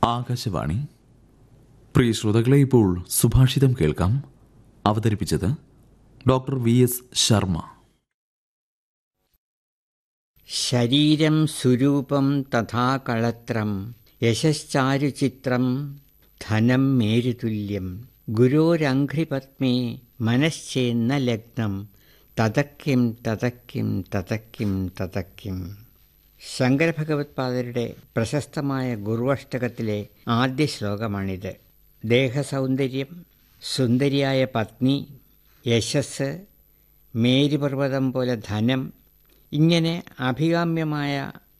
ആകാശവാണി പ്രിയ ശ്രോതാക്കളെ ഇപ്പോൾ സുഭാഷിതം കേൾക്കാം അവതരിപ്പിച്ചത് ഡോക്ടർ വി എസ് ശർമ്മ ശരീരം സുരൂപം തഥാ കളത്രം യശശ്ചാരുചിത്രം ധനം മേരുതുല്യം ഗുരോരഘ്രിപത്മേ മനശ്ചേന്ന ലഗ്നം തതക്കിം തതക്കിം തതക്കിം തതക്കിം ശങ്കരഭഗവത്പാദരുടെ പ്രശസ്തമായ ഗുരുവഷ്ടകത്തിലെ ആദ്യ ശ്ലോകമാണിത് ദേഹസൗന്ദര്യം സുന്ദരിയായ പത്നി യശസ് മേരുപർവ്വതം പോലെ ധനം ഇങ്ങനെ അഭികാമ്യമായ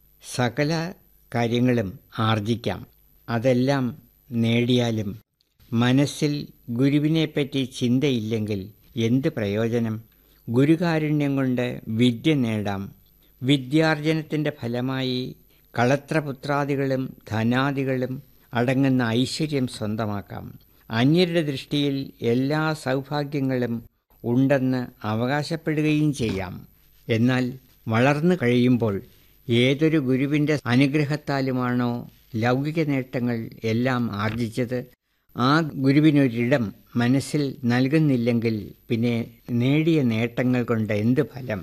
സകല കാര്യങ്ങളും ആർജിക്കാം അതെല്ലാം നേടിയാലും മനസ്സിൽ ഗുരുവിനെപ്പറ്റി ചിന്തയില്ലെങ്കിൽ എന്ത് പ്രയോജനം ഗുരുകാരുണ്യം കൊണ്ട് വിദ്യ നേടാം വിദ്യാർജനത്തിൻ്റെ ഫലമായി കളത്രപുത്രാദികളും ധനാദികളും അടങ്ങുന്ന ഐശ്വര്യം സ്വന്തമാക്കാം അന്യരുടെ ദൃഷ്ടിയിൽ എല്ലാ സൗഭാഗ്യങ്ങളും ഉണ്ടെന്ന് അവകാശപ്പെടുകയും ചെയ്യാം എന്നാൽ വളർന്നു കഴിയുമ്പോൾ ഏതൊരു ഗുരുവിൻ്റെ അനുഗ്രഹത്താലുമാണോ ലൗകിക നേട്ടങ്ങൾ എല്ലാം ആർജിച്ചത് ആ ഗുരുവിനൊരിടം മനസ്സിൽ നൽകുന്നില്ലെങ്കിൽ പിന്നെ നേടിയ നേട്ടങ്ങൾ കൊണ്ട് എന്ത് ഫലം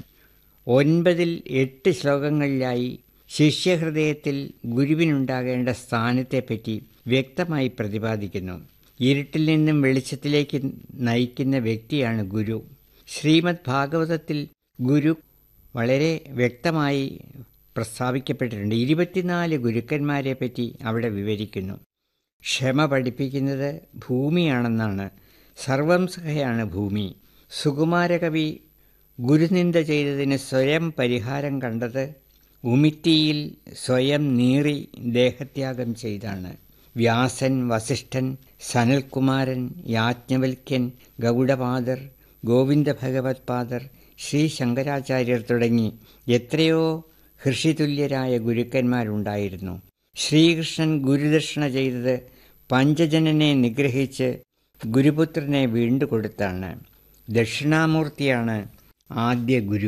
ഒൻപതിൽ എട്ട് ശ്ലോകങ്ങളിലായി ശിഷ്യഹൃദയത്തിൽ ഗുരുവിനുണ്ടാകേണ്ട സ്ഥാനത്തെപ്പറ്റി വ്യക്തമായി പ്രതിപാദിക്കുന്നു ഇരുട്ടിൽ നിന്നും വെളിച്ചത്തിലേക്ക് നയിക്കുന്ന വ്യക്തിയാണ് ഗുരു ശ്രീമദ് ഭാഗവതത്തിൽ ഗുരു വളരെ വ്യക്തമായി പ്രസ്താവിക്കപ്പെട്ടിട്ടുണ്ട് ഇരുപത്തിനാല് ഗുരുക്കന്മാരെ പറ്റി അവിടെ വിവരിക്കുന്നു ക്ഷമ പഠിപ്പിക്കുന്നത് ഭൂമിയാണെന്നാണ് സർവം സഹയാണ് ഭൂമി സുകുമാരകവി ഗുരുനിന്ദ ചെയ്തതിന് സ്വയം പരിഹാരം കണ്ടത് ഉമിത്തിയിൽ സ്വയം നീറി ദേഹത്യാഗം ചെയ്താണ് വ്യാസൻ വസിഷ്ഠൻ സനൽകുമാരൻ യാജ്ഞവൽക്യൻ ഗൗഡപാദർ ഗോവിന്ദ ഭഗവത് പാദർ ശ്രീ ശങ്കരാചാര്യർ തുടങ്ങി എത്രയോ ഹൃഷിതുല്യരായ ഗുരുക്കന്മാരുണ്ടായിരുന്നു ശ്രീകൃഷ്ണൻ ഗുരുദക്ഷിണ ചെയ്തത് പഞ്ചജനനെ നിഗ്രഹിച്ച് ഗുരുപുത്രനെ വീണ്ടുകൊടുത്താണ് ദക്ഷിണാമൂർത്തിയാണ് ആദ്യ ഗുരു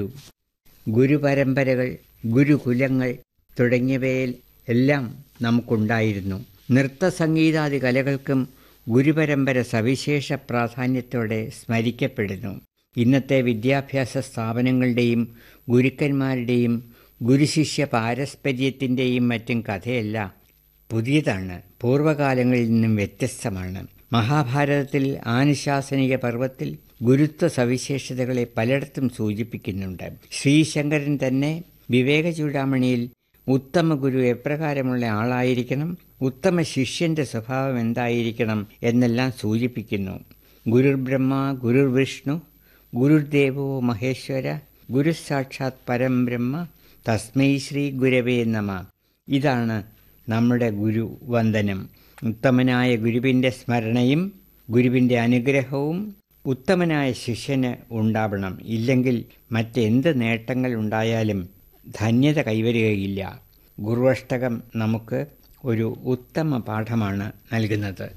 ഗുരുപരമ്പരകൾ ഗുരുകുലങ്ങൾ തുടങ്ങിയവയിൽ എല്ലാം നമുക്കുണ്ടായിരുന്നു നൃത്തസംഗീതാദി കലകൾക്കും ഗുരുപരമ്പര സവിശേഷ പ്രാധാന്യത്തോടെ സ്മരിക്കപ്പെടുന്നു ഇന്നത്തെ വിദ്യാഭ്യാസ സ്ഥാപനങ്ങളുടെയും ഗുരുക്കന്മാരുടെയും ഗുരുശിഷ്യ പാരസ്പര്യത്തിൻ്റെയും മറ്റും കഥയല്ല പുതിയതാണ് പൂർവ്വകാലങ്ങളിൽ നിന്നും വ്യത്യസ്തമാണ് മഹാഭാരതത്തിൽ ആനുശാസനിക പർവത്തിൽ ഗുരുത്വ സവിശേഷതകളെ പലയിടത്തും സൂചിപ്പിക്കുന്നുണ്ട് ശ്രീശങ്കരൻ തന്നെ വിവേക ചൂടാമണിയിൽ ഉത്തമ ഗുരു എപ്രകാരമുള്ള ആളായിരിക്കണം ഉത്തമ ശിഷ്യന്റെ സ്വഭാവം എന്തായിരിക്കണം എന്നെല്ലാം സൂചിപ്പിക്കുന്നു ഗുരുർ ബ്രഹ്മ ഗുരുർ വിഷ്ണു ഗുരുദേവോ മഹേശ്വര ഗുരു സാക്ഷാത് പരം ബ്രഹ്മ തസ്മൈ ശ്രീ ഗുരവേ നമ ഇതാണ് നമ്മുടെ ഗുരു വന്ദനം ഉത്തമനായ ഗുരുവിൻ്റെ സ്മരണയും ഗുരുവിൻ്റെ അനുഗ്രഹവും ഉത്തമനായ ശിഷ്യന് ഉണ്ടാവണം ഇല്ലെങ്കിൽ മറ്റെന്ത് നേട്ടങ്ങൾ ഉണ്ടായാലും ധന്യത കൈവരുകയില്ല ഗുരുവഷ്ടകം നമുക്ക് ഒരു ഉത്തമ പാഠമാണ് നൽകുന്നത്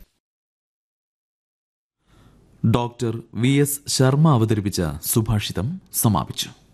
ഡോക്ടർ വി എസ് ശർമ്മ അവതരിപ്പിച്ച സുഭാഷിതം സമാപിച്ചു